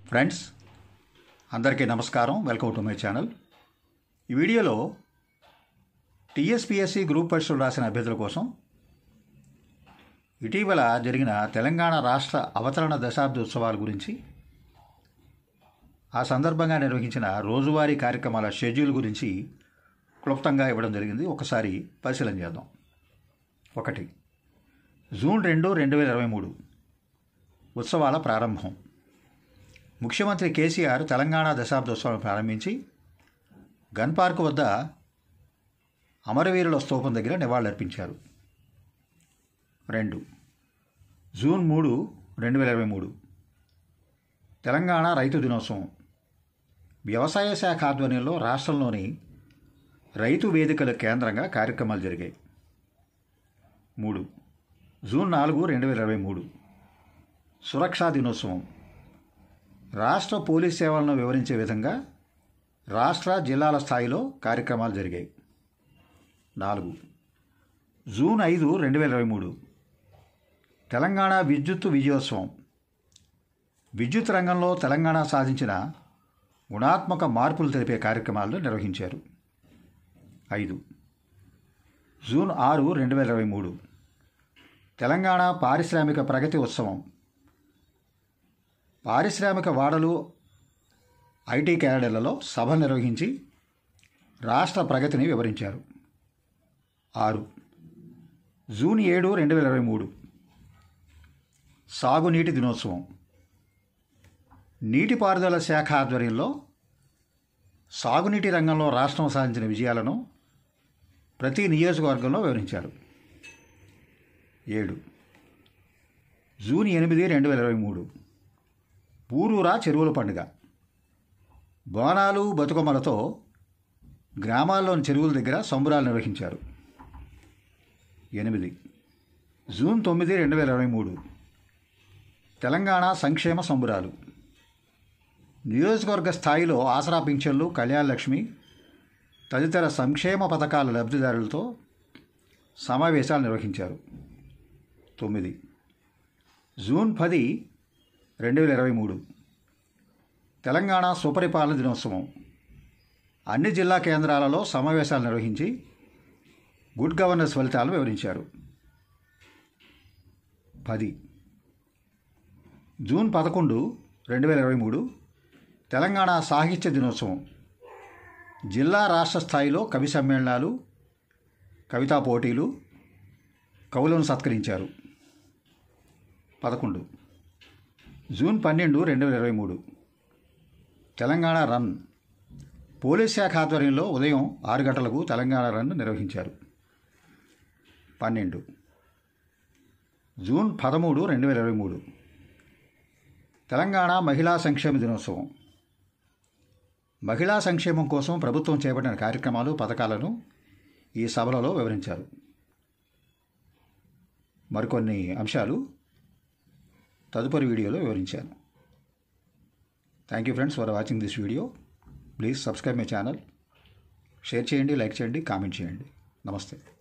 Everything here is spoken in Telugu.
ఫ్రెండ్స్ అందరికీ నమస్కారం వెల్కమ్ టు మై ఛానల్ ఈ వీడియోలో టీఎస్పిఎస్సి గ్రూప్ పరీక్షలు రాసిన అభ్యర్థుల కోసం ఇటీవల జరిగిన తెలంగాణ రాష్ట్ర అవతరణ దశాబ్ది ఉత్సవాల గురించి ఆ సందర్భంగా నిర్వహించిన రోజువారీ కార్యక్రమాల షెడ్యూల్ గురించి క్లుప్తంగా ఇవ్వడం జరిగింది ఒకసారి పరిశీలన చేద్దాం ఒకటి జూన్ రెండు రెండు వేల ఇరవై మూడు ఉత్సవాల ప్రారంభం ముఖ్యమంత్రి కేసీఆర్ తెలంగాణ దశాబ్దోత్సవాలను ప్రారంభించి గన్ పార్క్ వద్ద అమరవీరుల స్తూపం దగ్గర నివాళులర్పించారు రెండు జూన్ మూడు రెండు వేల ఇరవై మూడు తెలంగాణ రైతు దినోత్సవం వ్యవసాయ శాఖ ఆధ్వర్యంలో రాష్ట్రంలోని రైతు వేదికల కేంద్రంగా కార్యక్రమాలు జరిగాయి మూడు జూన్ నాలుగు రెండు వేల ఇరవై మూడు సురక్షా దినోత్సవం రాష్ట్ర పోలీస్ సేవలను వివరించే విధంగా రాష్ట్ర జిల్లాల స్థాయిలో కార్యక్రమాలు జరిగాయి నాలుగు జూన్ ఐదు రెండు వేల ఇరవై మూడు తెలంగాణ విద్యుత్ విజయోత్సవం విద్యుత్ రంగంలో తెలంగాణ సాధించిన గుణాత్మక మార్పులు తెలిపే కార్యక్రమాలను నిర్వహించారు ఐదు జూన్ ఆరు రెండు వేల ఇరవై మూడు తెలంగాణ పారిశ్రామిక ప్రగతి ఉత్సవం పారిశ్రామిక వాడలు ఐటీ క్యాడర్లలో సభ నిర్వహించి రాష్ట్ర ప్రగతిని వివరించారు ఆరు జూన్ ఏడు రెండు వేల ఇరవై మూడు సాగునీటి దినోత్సవం నీటిపారుదల శాఖ ఆధ్వర్యంలో సాగునీటి రంగంలో రాష్ట్రం సాధించిన విజయాలను ప్రతి నియోజకవర్గంలో వివరించారు ఏడు జూన్ ఎనిమిది రెండు వేల ఇరవై మూడు ఊరూరా చెరువుల పండుగ బోనాలు బతుకమ్మలతో గ్రామాల్లోని చెరువుల దగ్గర సంబురాలు నిర్వహించారు ఎనిమిది జూన్ తొమ్మిది రెండు వేల ఇరవై మూడు తెలంగాణ సంక్షేమ సంబురాలు నియోజకవర్గ స్థాయిలో ఆసరా పింఛన్లు కళ్యాణ లక్ష్మి తదితర సంక్షేమ పథకాల లబ్ధిదారులతో సమావేశాలు నిర్వహించారు తొమ్మిది జూన్ పది రెండు వేల ఇరవై మూడు తెలంగాణ సుపరిపాలన దినోత్సవం అన్ని జిల్లా కేంద్రాలలో సమావేశాలు నిర్వహించి గుడ్ గవర్నెన్స్ ఫలితాలను వివరించారు పది జూన్ పదకొండు రెండు వేల ఇరవై మూడు తెలంగాణ సాహిత్య దినోత్సవం జిల్లా రాష్ట్ర స్థాయిలో కవి సమ్మేళనాలు కవితా పోటీలు కవులను సత్కరించారు పదకొండు జూన్ పన్నెండు రెండు వేల ఇరవై మూడు తెలంగాణ రన్ పోలీస్ శాఖ ఆధ్వర్యంలో ఉదయం ఆరు గంటలకు తెలంగాణ రన్ నిర్వహించారు పన్నెండు జూన్ పదమూడు రెండు వేల ఇరవై మూడు తెలంగాణ మహిళా సంక్షేమ దినోత్సవం మహిళా సంక్షేమం కోసం ప్రభుత్వం చేపట్టిన కార్యక్రమాలు పథకాలను ఈ సభలలో వివరించారు మరికొన్ని అంశాలు తదుపరి వీడియోలో వివరించాను thank you friends for watching this video please subscribe my channel share చేయండి లైక్ చేయండి కామెంట్ చేయండి నమస్తే